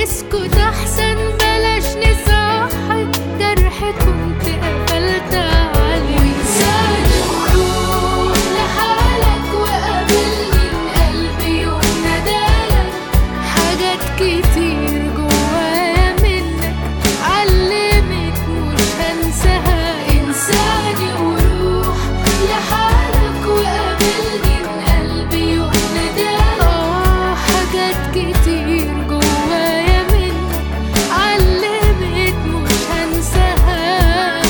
نسكت احسن بلاش نصحي جرح كنت قفلت عليه وانساني وروح لحالك وقابلني من قلبي يوم ندالك حاجات كتير جوايا منك علمت مش هنساها انساني وروح لحالك وقابلني من قلبي يوم ندالك اه حاجات كتير جوايا منك علمت مش هنساها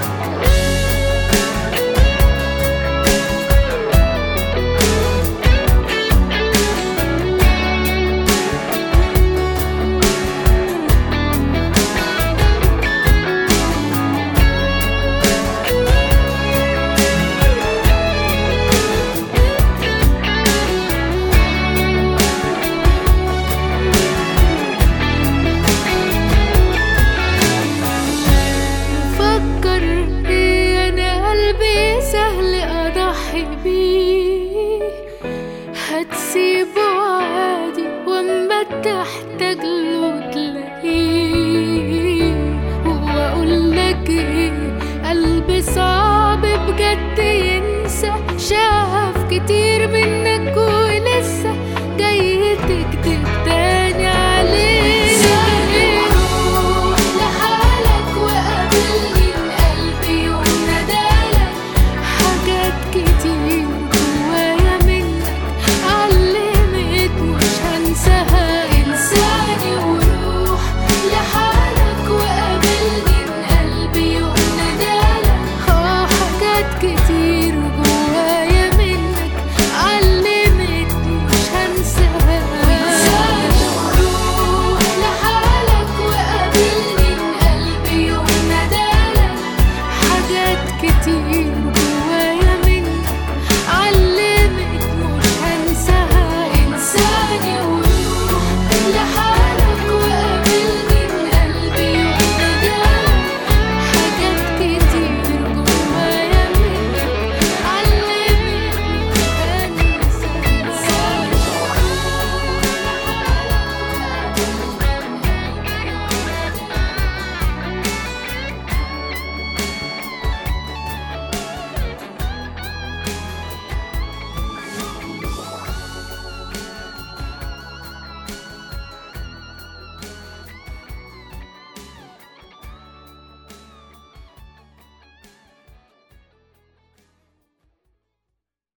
فكر ايه انا قلبي سهل اضحي بيه هتسيبه عادي واما تحتاج له تلاقيه واقول لك ايه قلبي صعب بجد ينسى شاف كتير من